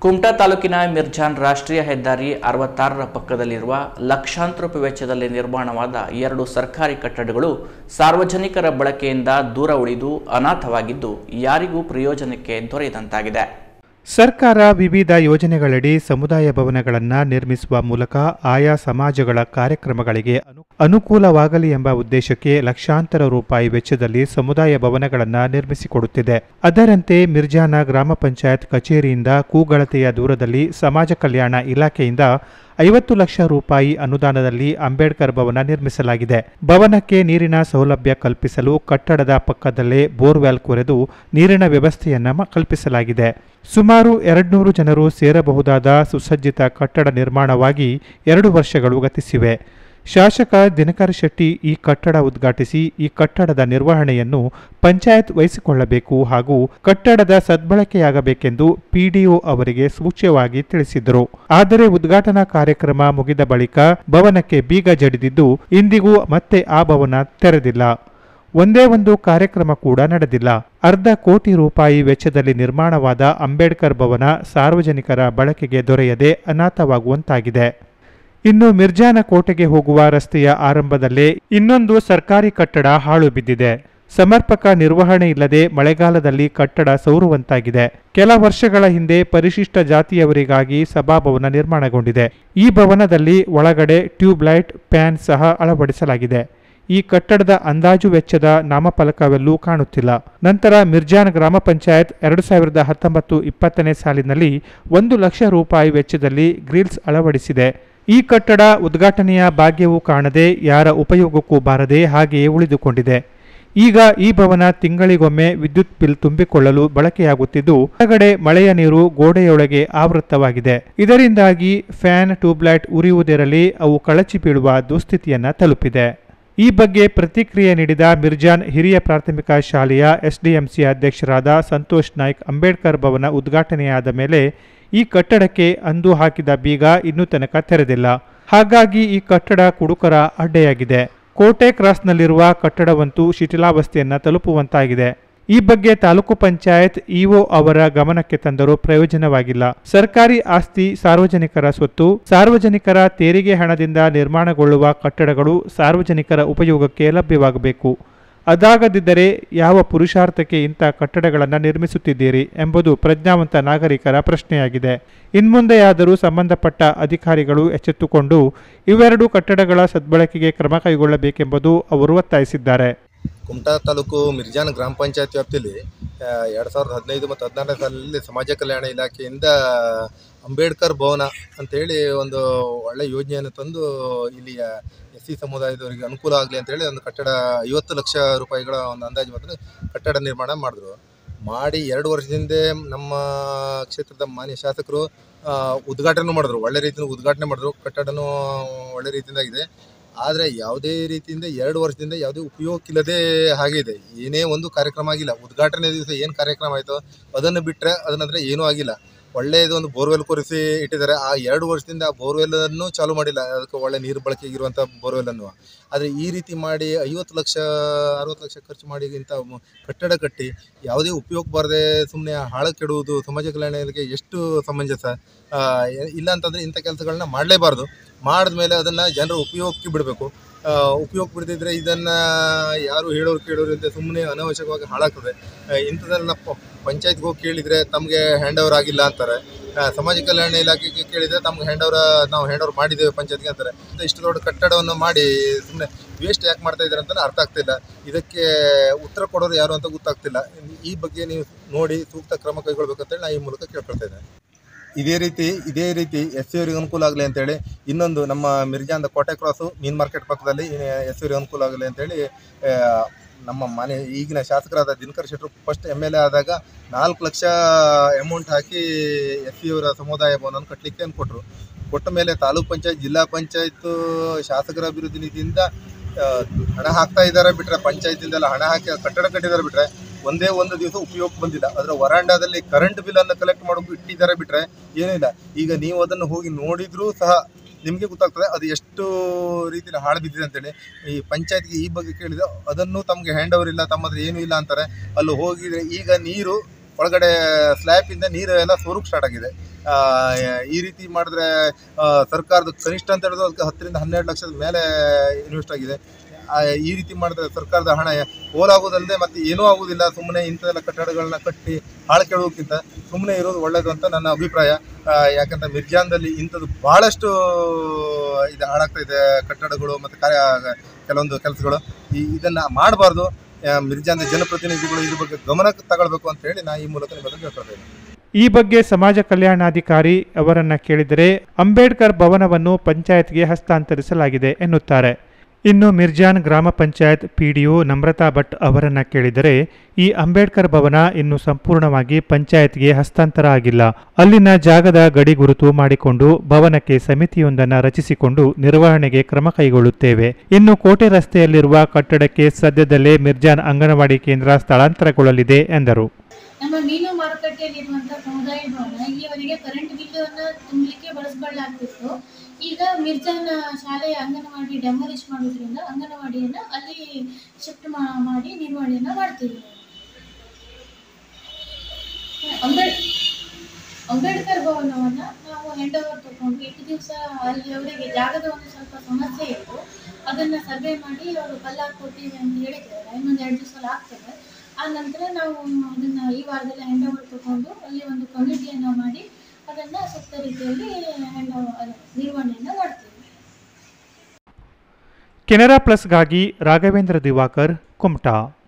ಕುಮಟಾ ತಾಲೂಕಿನ ಮಿರ್ಜಾನ್ ರಾಷ್ಟ್ರೀಯ ಹೆದ್ದಾರಿ ಅರವತ್ತಾರರ ಪಕ್ಕದಲ್ಲಿರುವ ಲಕ್ಷಾಂತರ ರೂಪಾಯಿ ವೆಚ್ಚದಲ್ಲಿ ನಿರ್ಮಾಣವಾದ ಎರಡು ಸರ್ಕಾರಿ ಕಟ್ಟಡಗಳು ಸಾರ್ವಜನಿಕರ ಬಳಕೆಯಿಂದ ದೂರ ಉಳಿದು ಅನಾಥವಾಗಿದ್ದು ಯಾರಿಗೂ ಪ್ರಯೋಜನಕ್ಕೆ ದೊರೆಯದಂತಾಗಿದೆ ಸರ್ಕಾರ ವಿವಿಧ ಯೋಜನೆಗಳಡಿ ಸಮುದಾಯ ಭವನಗಳನ್ನು ನಿರ್ಮಿಸುವ ಮೂಲಕ ಆಯಾ ಸಮಾಜಗಳ ಕಾರ್ಯಕ್ರಮಗಳಿಗೆ ಅನು ಅನುಕೂಲವಾಗಲಿ ಎಂಬ ಉದ್ದೇಶಕ್ಕೆ ಲಕ್ಷಾಂತರ ರೂಪಾಯಿ ವೆಚ್ಚದಲ್ಲಿ ಸಮುದಾಯ ಭವನಗಳನ್ನು ನಿರ್ಮಿಸಿಕೊಡುತ್ತಿದೆ ಅದರಂತೆ ಮಿರ್ಜಾನ ಗ್ರಾಮ ಪಂಚಾಯತ್ ಕಚೇರಿಯಿಂದ ಕೂಗಳತೆಯ ದೂರದಲ್ಲಿ ಸಮಾಜ ಕಲ್ಯಾಣ ಇಲಾಖೆಯಿಂದ ಐವತ್ತು ಲಕ್ಷ ರೂಪಾಯಿ ಅನುದಾನದಲ್ಲಿ ಅಂಬೇಡ್ಕರ್ ಭವನ ನಿರ್ಮಿಸಲಾಗಿದೆ ಭವನಕ್ಕೆ ನೀರಿನ ಸೌಲಭ್ಯ ಕಲ್ಪಿಸಲು ಕಟ್ಟಡದ ಪಕ್ಕದಲ್ಲೇ ಬೋರ್ವೆಲ್ ಕೊರೆದು ನೀರಿನ ವ್ಯವಸ್ಥೆಯನ್ನ ಮ- ಕಲ್ಪಿಸಲಾಗಿದೆ ಸುಮಾರು ಎರಡ್ನೂರು ಜನರು ಸೇರಬಹುದಾದ ಸುಸಜ್ಜಿತ ಕಟ್ಟಡ ನಿರ್ಮಾಣವಾಗಿ ಎರಡು ವರ್ಷಗಳು ಗತಿಸಿವೆ ಶಾಸಕ ದಿನಕರ ಶೆಟ್ಟಿ ಈ ಕಟ್ಟಡ ಉದ್ಘಾಟಿಸಿ ಈ ಕಟ್ಟಡದ ನಿರ್ವಹಣೆಯನ್ನು ಪಂಚಾಯತ್ ವಹಿಸಿಕೊಳ್ಳಬೇಕು ಹಾಗೂ ಕಟ್ಟಡದ ಸದ್ಬಳಕೆಯಾಗಬೇಕೆಂದು ಪಿಡಿಒ ಅವರಿಗೆ ಸೂಚ್ಯವಾಗಿ ತಿಳಿಸಿದರು ಆದರೆ ಉದ್ಘಾಟನಾ ಕಾರ್ಯಕ್ರಮ ಮುಗಿದ ಬಳಿಕ ಭವನಕ್ಕೆ ಬೀಗ ಜಡಿದಿದ್ದು ಇಂದಿಗೂ ಮತ್ತೆ ಆ ಭವನ ತೆರೆದಿಲ್ಲ ಒಂದೇ ಒಂದು ಕಾರ್ಯಕ್ರಮ ಕೂಡ ನಡೆದಿಲ್ಲ ಅರ್ಧ ಕೋಟಿ ರೂಪಾಯಿ ವೆಚ್ಚದಲ್ಲಿ ನಿರ್ಮಾಣವಾದ ಅಂಬೇಡ್ಕರ್ ಭವನ ಸಾರ್ವಜನಿಕರ ಬಳಕೆಗೆ ದೊರೆಯದೆ ಅನಾಥವಾಗುವಂತಾಗಿದೆ ಇನ್ನು ಮಿರ್ಜಾನ ಕೋಟೆಗೆ ಹೋಗುವ ರಸ್ತೆಯ ಆರಂಭದಲ್ಲೇ ಇನ್ನೊಂದು ಸರ್ಕಾರಿ ಕಟ್ಟಡ ಹಾಳು ಬಿದ್ದಿದೆ ಸಮರ್ಪಕ ನಿರ್ವಹಣೆ ಇಲ್ಲದೆ ಮಳೆಗಾಲದಲ್ಲಿ ಕಟ್ಟಡ ಸೌರುವಂತಾಗಿದೆ ಕೆಲ ವರ್ಷಗಳ ಹಿಂದೆ ಪರಿಶಿಷ್ಟ ಜಾತಿಯವರಿಗಾಗಿ ಸಭಾಭವನ ನಿರ್ಮಾಣಗೊಂಡಿದೆ ಈ ಭವನದಲ್ಲಿ ಒಳಗಡೆ ಟ್ಯೂಬ್ಲೈಟ್ ಪ್ಯಾನ್ ಸಹ ಅಳವಡಿಸಲಾಗಿದೆ ಈ ಕಟ್ಟಡದ ಅಂದಾಜು ವೆಚ್ಚದ ನಾಮಫಲಕವೆಲ್ಲೂ ಕಾಣುತ್ತಿಲ್ಲ ನಂತರ ಮಿರ್ಜಾನ್ ಗ್ರಾಮ ಪಂಚಾಯತ್ ಎರಡು ಸಾವಿರದ ಹತ್ತೊಂಬತ್ತು ಇಪ್ಪತ್ತನೇ ಸಾಲಿನಲ್ಲಿ ಒಂದು ಲಕ್ಷ ರೂಪಾಯಿ ವೆಚ್ಚದಲ್ಲಿ ಗ್ರಿಲ್ಸ್ ಅಳವಡಿಸಿದೆ ಈ ಕಟ್ಟಡ ಉದ್ಘಾಟನೆಯ ಭಾಗ್ಯವೂ ಕಾಣದೆ ಯಾರ ಉಪಯೋಗಕ್ಕೂ ಬಾರದೆ ಹಾಗೆಯೇ ಉಳಿದುಕೊಂಡಿದೆ ಈಗ ಈ ಭವನ ತಿಂಗಳಿಗೊಮ್ಮೆ ವಿದ್ಯುತ್ ಬಿಲ್ ತುಂಬಿಕೊಳ್ಳಲು ಬಳಕೆಯಾಗುತ್ತಿದ್ದು ಹೊರಗಡೆ ಮಳೆಯ ನೀರು ಗೋಡೆಯೊಳಗೆ ಆವೃತವಾಗಿದೆ ಇದರಿಂದಾಗಿ ಫ್ಯಾನ್ ಟ್ಯೂಬ್ಲೈಟ್ ಉರಿಯುವುದಿರಲಿ ಅವು ಕಳಚಿ ಬೀಳುವ ದುಸ್ಥಿತಿಯನ್ನ ತಲುಪಿದೆ ಈ ಬಗ್ಗೆ ಪ್ರತಿಕ್ರಿಯೆ ನೀಡಿದ ಮಿರ್ಜಾನ್ ಹಿರಿಯ ಪ್ರಾಥಮಿಕ ಶಾಲೆಯ ಎಸ್ಡಿಎಂಸಿ ಅಧ್ಯಕ್ಷರಾದ ಸಂತೋಷ್ ನಾಯ್ಕ್ ಅಂಬೇಡ್ಕರ್ ಭವನ ಉದ್ಘಾಟನೆಯಾದ ಮೇಲೆ ಈ ಕಟ್ಟಡಕ್ಕೆ ಅಂದು ಹಾಕಿದ ಬೀಗ ಇನ್ನೂ ತನಕ ತೆರೆದಿಲ್ಲ ಹಾಗಾಗಿ ಈ ಕಟ್ಟಡ ಕುಡುಕರ ಅಡ್ಡೆಯಾಗಿದೆ ಕೋಟೆ ಕ್ರಾಸ್ನಲ್ಲಿರುವ ಕಟ್ಟಡವಂತೂ ಶಿಥಿಲಾವಸ್ಥೆಯನ್ನ ತಲುಪುವಂತಾಗಿದೆ ಈ ಬಗ್ಗೆ ತಾಲೂಕು ಪಂಚಾಯತ್ ಇಒ ಅವರ ಗಮನಕ್ಕೆ ತಂದರೂ ಪ್ರಯೋಜನವಾಗಿಲ್ಲ ಸರ್ಕಾರಿ ಆಸ್ತಿ ಸಾರ್ವಜನಿಕರ ಸ್ವತ್ತು ಸಾರ್ವಜನಿಕರ ತೆರಿಗೆ ಹಣದಿಂದ ನಿರ್ಮಾಣಗೊಳ್ಳುವ ಕಟ್ಟಡಗಳು ಸಾರ್ವಜನಿಕರ ಉಪಯೋಗಕ್ಕೆ ಲಭ್ಯವಾಗಬೇಕು ಅದಾಗದಿದ್ದರೆ ಯಾವ ಪುರುಷಾರ್ಥಕ್ಕೆ ಇಂಥ ಕಟ್ಟಡಗಳನ್ನು ನಿರ್ಮಿಸುತ್ತಿದ್ದೀರಿ ಎಂಬುದು ಪ್ರಜ್ಞಾವಂತ ನಾಗರಿಕರ ಪ್ರಶ್ನೆಯಾಗಿದೆ ಇನ್ಮುಂದೆಯಾದರೂ ಸಂಬಂಧಪಟ್ಟ ಅಧಿಕಾರಿಗಳು ಎಚ್ಚೆತ್ತುಕೊಂಡು ಇವೆರಡು ಕಟ್ಟಡಗಳ ಸದ್ಬಳಕೆಗೆ ಕ್ರಮ ಕೈಗೊಳ್ಳಬೇಕೆಂಬುದು ಅವರು ಒತ್ತಾಯಿಸಿದ್ದಾರೆ ಕುಮಟಾ ತಾಲೂಕು ಮಿರ್ಜಾನ್ ಗ್ರಾಮ ಪಂಚಾಯತ್ ವ್ಯಾಪ್ತಿಯಲ್ಲಿ ಎರಡು ಸಾವಿರದ ಹದಿನೈದು ಮತ್ತು ಹದಿನಾರನೇ ಸಾಲಿನಲ್ಲಿ ಸಮಾಜ ಕಲ್ಯಾಣ ಇಲಾಖೆಯಿಂದ ಅಂಬೇಡ್ಕರ್ ಭವನ ಅಂತೇಳಿ ಒಂದು ಒಳ್ಳೆ ಯೋಜನೆಯನ್ನು ತಂದು ಇಲ್ಲಿಯ ಎಸ್ ಸಿ ಸಮುದಾಯದವರಿಗೆ ಅನುಕೂಲ ಆಗಲಿ ಅಂತೇಳಿ ಒಂದು ಕಟ್ಟಡ ಐವತ್ತು ಲಕ್ಷ ರೂಪಾಯಿಗಳ ಒಂದು ಅಂದಾಜು ಮತ್ತು ಕಟ್ಟಡ ನಿರ್ಮಾಣ ಮಾಡಿದ್ರು ಮಾಡಿ ಎರಡು ವರ್ಷದಿಂದ ನಮ್ಮ ಕ್ಷೇತ್ರದ ಮಾನ್ಯ ಶಾಸಕರು ಆ, ಉದ್ಘಾಟನೆ ಮಾಡಿದ್ರು ಒಳ್ಳೆ ರೀತಿಯಿಂದ ಉದ್ಘಾಟನೆ ಮಾಡಿದ್ರು ಕಟ್ಟಡನೂ ಒಳ್ಳೆ ರೀತಿಯಿಂದ ಇದೆ ಆದರೆ ಯಾವುದೇ ರೀತಿಯಿಂದ ಎರಡು ವರ್ಷದಿಂದ ಯಾವುದೇ ಉಪಯೋಗಕ್ಕಿಲ್ಲದೆ ಹಾಗೆ ಇದೆ ಏನೇ ಒಂದು ಕಾರ್ಯಕ್ರಮ ಆಗಿಲ್ಲ ಉದ್ಘಾಟನೆ ದಿವಸ ಏನು ಕಾರ್ಯಕ್ರಮ ಆಯಿತು ಅದನ್ನು ಬಿಟ್ಟರೆ ಅದನ್ನಂದ್ರೆ ಏನೂ ಆಗಿಲ್ಲ ಒಳ್ಳೆಯದು ಒಂದು ಬೋರ್ವೆಲ್ ಕೊರೆಸಿ ಇಟ್ಟಿದ್ದಾರೆ ಆ ಎರಡು ವರ್ಷದಿಂದ ಆ ಬೋರ್ವೆಲ್ಲನ್ನು ಚಾಲೂ ಮಾಡಿಲ್ಲ ಅದಕ್ಕೆ ಒಳ್ಳೆ ನೀರು ಬಳಕೆಗಿರುವಂಥ ಬೋರ್ವೆಲ್ಲನ್ನು ಆದರೆ ಈ ರೀತಿ ಮಾಡಿ ಐವತ್ತು ಲಕ್ಷ ಅರವತ್ತು ಲಕ್ಷ ಖರ್ಚು ಮಾಡಿ ಇಂಥ ಮ- ಕಟ್ಟಡ ಕಟ್ಟಿ ಯಾವುದೇ ಉಪಯೋಗ ಬಾರದೆ ಸುಮ್ಮನೆ ಹಾಳಕ್ಕಿಡುವುದು ಸಮಾಜ ಕಲ್ಯಾಣ ಇಲಾಖೆ ಎಷ್ಟು ಸಮಂಜಸ ಆ, ಎ- ಇಲ್ಲ ಅಂತಂದರೆ ಇಂಥ ಕೆಲಸಗಳನ್ನ ಮಾಡಲೇಬಾರ್ದು ಮಾಡಿದ್ಮೇಲೆ ಅದನ್ನು ಜನರ ಉಪಯೋಗಕ್ಕೆ ಬಿಡಬೇಕು ಉಪಯೋಗ ಬಿಡದಿದ್ರೆ ಇದನ್ನು ಯಾರು ಹೇಳೋರು ಕೇಳೋರು ಅಂತ ಸುಮ್ಮನೆ ಅನಾವಶ್ಯಕವಾಗಿ ಹಾಳಾಗ್ತದೆ ಆ, ಇಂಥದ್ದೆಲ್ಲ ಪ ಪಂಚಾಯತ್ಗೆ ಹೋಗಿ ಕೇಳಿದರೆ ತಮಗೆ ಹ್ಯಾಂಡ್ ಓವರ್ ಆಗಿಲ್ಲ ಅಂತಾರೆ ಆ, ಸಮಾಜ ಕಲ್ಯಾಣ ಇಲಾಖೆಗೆ ಕೇಳಿದರೆ ತಮ್ಗೆ ಹ್ಯಾಂಡ್ ಓವರ್ ನಾವು ಹ್ಯಾಂಡ್ ಓವರ್ ಮಾಡಿದ್ದೇವೆ ಪಂಚಾಯತ್ಗೆ ಅಂತಾರೆ ಮತ್ತೆ ಇಷ್ಟು ದೊಡ್ಡ ಕಟ್ಟಡವನ್ನು ಮಾಡಿ ಸುಮ್ಮನೆ ವೇಸ್ಟ್ ಯಾಕೆ ಮಾಡ್ತಾ ಇದ್ದಾರೆ ಅಂತ ಅರ್ಥ ಆಗ್ತಿಲ್ಲ ಇದಕ್ಕೆ ಉತ್ತರ ಕೊಡೋರು ಯಾರು ಅಂತ ಗೊತ್ತಾಗ್ತಿಲ್ಲ ಈ ಬಗ್ಗೆ ನೀವು ನೋಡಿ ಸೂಕ್ತ ಕ್ರಮ ಕೈಗೊಳ್ಬೇಕಂತೇಳಿ ನಾನು ಈ ಮೂಲಕ ಕೇಳ್ಕೊಳ್ತಾ ಇದ್ದೇನೆ ಇದೇ ರೀತಿ ಇದೇ ರೀತಿ ಎಸ್ ಸಿ ಅವರಿಗೆ ಅನುಕೂಲ ಆಗಲಿ ಅಂತೇಳಿ ಇನ್ನೊಂದು ನಮ್ಮ ಮಿರ್ಜಾಂದ ಕೋಟೆ ಕ್ರಾಸು ಮೀನ್ ಮಾರ್ಕೆಟ್ ಪಕ್ಕದಲ್ಲಿ ಎಸ್ ಸಿ ಅವರಿಗೆ ಅನುಕೂಲ ಆಗಲಿ ಅಂತೇಳಿ ಆ, ನಮ್ಮ ಮನೆ ಈಗಿನ ಶಾಸಕರಾದ ದಿನಕರ್ ಶೆಟ್ಟರು ಫಸ್ಟ್ ಎಮ್ ಎಲ್ ಎ ಆದಾಗ ನಾಲ್ಕು ಲಕ್ಷ ಅಮೌಂಟ್ ಹಾಕಿ ಎಸ್ ಸಿ ಅವರ ಸಮುದಾಯ ಭವನವನ್ನು ಕಟ್ಟಲಿಕ್ಕೆ ಕೊಟ್ಟರು ಕೊಟ್ಟ ಮೇಲೆ ತಾಲೂಕ್ ಪಂಚಾಯತ್ ಜಿಲ್ಲಾ ಪಂಚಾಯತ್ ಶಾಸಕರ ಅಭಿವೃದ್ಧಿ ನಿಧಿಯಿಂದ ಆ, ಹಣ ಹಾಕ್ತಾ ಇದ್ದಾರೆ ಬಿಟ್ರೆ ಪಂಚಾಯತಿಂದೆಲ್ಲ ಹಣ ಹಾಕಿ ಕಟ್ಟಡ ಕಟ್ಟಿದ್ದಾರೆ ಬಿಟ್ರೆ ಒಂದೇ ಒಂದು ದಿವಸ ಉಪಯೋಗ ಬಂದಿಲ್ಲ ಅದರ ವರಾಂಡದಲ್ಲಿ ಕರೆಂಟ್ ಬಿಲ್ ಅನ್ನು ಕಲೆಕ್ಟ್ ಮಾಡೋಕೆ ಇಟ್ಟಿದ್ದಾರೆ ಬಿಟ್ರೆ ಏನಿಲ್ಲ ಈಗ ನೀವು ಅದನ್ನು ಹೋಗಿ ನೋಡಿದ್ರೂ ಸಹ ನಿಮಗೆ ಗೊತ್ತಾಗ್ತದೆ ಅದು ಎಷ್ಟು ರೀತಿಯಲ್ಲಿ ಹಾಳು ಬಿದ್ದಿದೆ ಅಂತೇಳಿ ಈ ಪಂಚಾಯತ್ಗೆ ಈ ಬಗ್ಗೆ ಕೇಳಿದ್ರೆ ಅದನ್ನು ತಮಗೆ ಹ್ಯಾಂಡ್ ಓವರ್ ಇಲ್ಲ ತಮ್ಮದು ಏನೂ ಇಲ್ಲ ಅಂತಾರೆ ಅಲ್ಲಿ ಹೋಗಿದ್ರೆ ಈಗ ನೀರು ಒಳಗಡೆ ಸ್ಲ್ಯಾಪಿಂದ ನೀರು ಎಲ್ಲ ಸೋರಕ್ಕೆ ಸ್ಟಾರ್ಟ್ ಆಗಿದೆ ಆ, ಈ ರೀತಿ ಮಾಡಿದ್ರೆ ಆ, ಸರ್ಕಾರದ ಕನಿಷ್ಠ ಅಂತ ಹೇಳಿದ್ರೆ ಅದಕ್ಕೆ ಹತ್ತರಿಂದ ಹನ್ನೆರಡು ಲಕ್ಷದ ಮೇಲೆ ಇನ್ವೆಸ್ಟ್ ಆಗಿದೆ ಆ, ಈ ರೀತಿ ಮಾಡಿದ್ರೆ ಸರ್ಕಾರದ ಹಣ ಪೋಲಾಗೋದಲ್ಲದೆ ಮತ್ತೆ ಏನೂ ಆಗುವುದಿಲ್ಲ ಸುಮ್ಮನೆ ಇಂಥದೆಲ್ಲ ಕಟ್ಟಡಗಳನ್ನ ಕಟ್ಟಿ ಹಾಳು ಕೆಡುವುದಕ್ಕಿಂತ ಸುಮ್ಮನೆ ಇರೋದು ಒಳ್ಳೆಯದು ಅಂತ ನನ್ನ ಅಭಿಪ್ರಾಯ ಆ, ಯಾಕಂದ್ರೆ ಮಿರ್ಜಾನ್ದಲ್ಲಿ ಇಂಥದ್ದು ಬಹಳಷ್ಟು ಇದು ಹಾಳಾಗ್ತಾ ಇದೆ ಕಟ್ಟಡಗಳು ಮತ್ತು ಕಾರ್ಯ ಕೆಲವೊಂದು ಕೆಲಸಗಳು ಈ ಇದನ್ನು ಮಾಡಬಾರ್ದು ಮಿರ್ಜಾನ್ದ ಜನಪ್ರತಿನಿಧಿಗಳು ಇದ್ರ ಬಗ್ಗೆ ಗಮನಕ್ಕೆ ತಗೊಳ್ಬೇಕು ಅಂತ ಹೇಳಿ ನಾ ಈ ಮೂಲಕ ನಿಮ್ಮಲ್ಲಿ ಹೇಳ್ಕೊಳ್ತಾ ಇದ್ದೀನಿ ಈ ಬಗ್ಗೆ ಸಮಾಜ ಕಲ್ಯಾಣಾಧಿಕಾರಿ ಅವರನ್ನ ಕೇಳಿದರೆ ಅಂಬೇಡ್ಕರ್ ಭವನವನ್ನು ಪಂಚಾಯತ್ಗೆ ಹಸ್ತಾಂತರಿಸಲಾಗಿದೆ ಎನ್ನುತ್ತಾರೆ ಇನ್ನು ಮಿರ್ಜಾನ್ ಗ್ರಾಮ ಪಂಚಾಯತ್ ಪಿಡಿಒ ನಮ್ರತಾ ಭಟ್ ಅವರನ್ನ ಕೇಳಿದರೆ ಈ ಅಂಬೇಡ್ಕರ್ ಭವನ ಇನ್ನು ಸಂಪೂರ್ಣವಾಗಿ ಪಂಚಾಯತ್ಗೆ ಹಸ್ತಾಂತರ ಆಗಿಲ್ಲ ಅಲ್ಲಿನ ಜಾಗದ ಗಡಿ ಗುರುತು ಮಾಡಿಕೊಂಡು ಭವನಕ್ಕೆ ಸಮಿತಿಯೊಂದನ್ನು ರಚಿಸಿಕೊಂಡು ನಿರ್ವಹಣೆಗೆ ಕ್ರಮ ಕೈಗೊಳ್ಳುತ್ತೇವೆ ಇನ್ನು ಕೋಟೆ ರಸ್ತೆಯಲ್ಲಿರುವ ಕಟ್ಟಡಕ್ಕೆ ಸದ್ಯದಲ್ಲೇ ಮಿರ್ಜಾನ್ ಅಂಗನವಾಡಿ ಕೇಂದ್ರ ಸ್ಥಳಾಂತರಗೊಳ್ಳಲಿದೆ ಎಂದರು ನಮ್ಮ ಮೀನು ಮಾರುಕಟ್ಟೆಯಲ್ಲಿರುವಂತಹ ಸಮುದಾಯ ಭವನ ಇಲ್ಲಿಯವರೆಗೆ ಕರೆಂಟ್ ಬಿಲ್ ಅನ್ನ ತುಂಬಲಿಕ್ಕೆ ಬಳಸಬಾರ್ದಾಗ್ತಿತ್ತು ಈಗ ಮಿರ್ಜಾನ್ ಶಾಲೆಯ ಅಂಗನವಾಡಿ ಡೆಮಾಲಿಷ್ ಮಾಡೋದ್ರಿಂದ ಅಂಗನವಾಡಿಯನ್ನ ಅಲ್ಲಿ ಶಿಫ್ಟ್ ಮಾಡಿ ನಿರ್ವಹಣೆಯನ್ನ ಮಾಡ್ತೀವಿ ಅಂಬೇಡ್ ಅಂಬೇಡ್ಕರ್ ಭವನವನ್ನ ನಾವು ಹ್ಯಾಂಡ್ ಓವರ್ ತಗೊಂಡು ಎಂಟು ದಿವಸ ಅಲ್ಲಿ ಅವರಿಗೆ ಜಾಗದ ಒಂದು ಸ್ವಲ್ಪ ಸಮಸ್ಯೆ ಇತ್ತು ಅದನ್ನ ಸರ್ವೆ ಮಾಡಿ ಅವರು ಕಲ್ಲಾಕ್ ಕೊಡ್ತೀವಿ ಅಂತ ಹೇಳಿದ್ದಾರೆ ಇನ್ನೊಂದು ಎರಡು ದಿವಸ ಆಗ್ತದೆ ಆ ನಂತರ ನಾವು ಅದನ್ನ ಈ ವಾರದಲ್ಲಿ ಹ್ಯಾಂಡ್ ಓವರ್ ತಗೊಂಡು ಅಲ್ಲಿ ಒಂದು ಕಮಿಟಿಯನ್ನ ಮಾಡಿ ಅದನ್ನ ಸೂಕ್ತ ರೀತಿಯಲ್ಲಿ ಹ್ಯಾಂಡ್ ಓವರ್ ನಿರ್ವಹಣೆಯನ್ನ ಮಾಡ್ತೀವಿ ಕೆನರಾ ಪ್ಲಸ್ಗಾಗಿ ರಾಘವೇಂದ್ರ ದಿವಾಕರ್ ಕುಮಟಾ